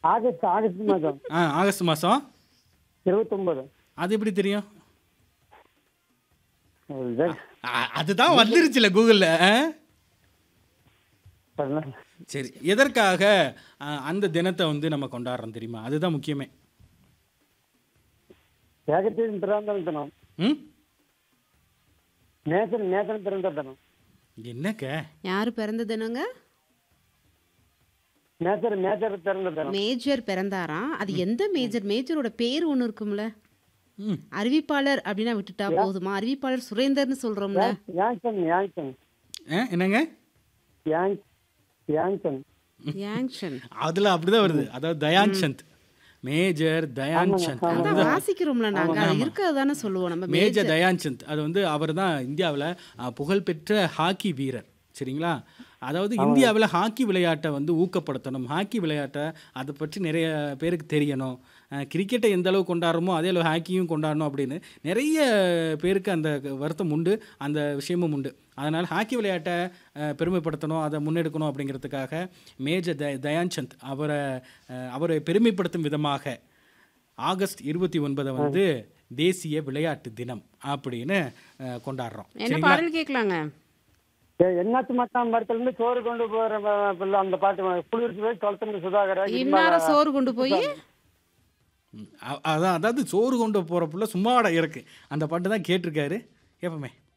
August August மாதம் ஆ August மாதம் இருபத்தொன்பது அது எப்படி தெரியும் இதுதான் அ- அதுதான் வந்துருச்சுல கூகுளில் பண்ணலாம். சரி எதற்காக அ, அந்த தினத்தை வந்து நம்ம கொண்டாடுறோம் தெரியுமா அதுதான் முக்கியமே ஏகத்தின் பிறந்த தினம் ம் நேசன் நேசன் பிறந்த தினம் என்னக்க யாரு பிறந்த தினங்க மேஜர் மேஜர் பிறந்த தினம் மேஜர் பிறந்தாராம் அது எந்த மேஜர் மேஜரோட பேர் ஒண்ணு இருக்கும்ல ம் அறிவிப்பாளர் அப்படின்னா விட்டுட்டா போதுமா அறிவிப்பாளர் சுரேந்தர்னு சொல்றோம்ல யாங்சன் யாங்சன் ஆ, என்னங்க யாங் யாங்சன் யாங்ஷன் அதில் அப்படிதான் வருது அதாவது தயான் சந்த் மேஜர் தயான் சந்த் அதான் வாசிக்கிறோம்ல நாங்க அது இருக்கிறது தானே சொல்லுவோம் நம்ம மேஜர் தயான் சந்த் அது வந்து அவர் தான் இந்தியாவில் புகழ்பெற்ற ஹாக்கி வீரர் சரிங்களா அதாவது இந்தியாவில் ஹாக்கி விளையாட்டை வந்து ஊக்கப்படுத்தணும் ஹாக்கி விளையாட்டை அதை பற்றி நிறைய பேருக்கு தெரியணும் அஹ் கிரிக்கெட்டை எந்த அளவு கொண்டாடுறோமோ அதே அளவு ஹாக்கியும் கொண்டாடணும் அப்படின்னு நிறைய பேருக்கு அந்த வருத்தம் உண்டு அந்த விஷயமும் உண்டு அதனால் ஹாக்கி விளையாட்டை அஹ், பெருமைப்படுத்தணும் அதை முன்னெடுக்கணும் அப்படிங்கிறதுக்காக மேஜர் த தயான் சந்த் அவரை அஹ், அவரை பெருமைப்படுத்தும் விதமாக ஆகஸ்ட் இருபத்தி ஒன்பதை வந்து தேசிய விளையாட்டு தினம் அப்படின்னு அஹ், கொண்டாடுறோம் என்ன பாடல் கேட்கலாங்க என்னாத்து மட்டாம் மரத்துல இருந்து சோறு கொண்டு போற அஹ், பிள்ளை அந்த பாட்டு குளிர்ச்சி போய் தொலைத்தந்து சுதாகர இன்னார சோறு கொண்டு போய் ம், அ- அதான் அதாவது சோறு கொண்டு போகிற புள்ள சும்மாட இருக்கு அந்த பாட்டு தான் கேட்டிருக்காரு எப்பவுமே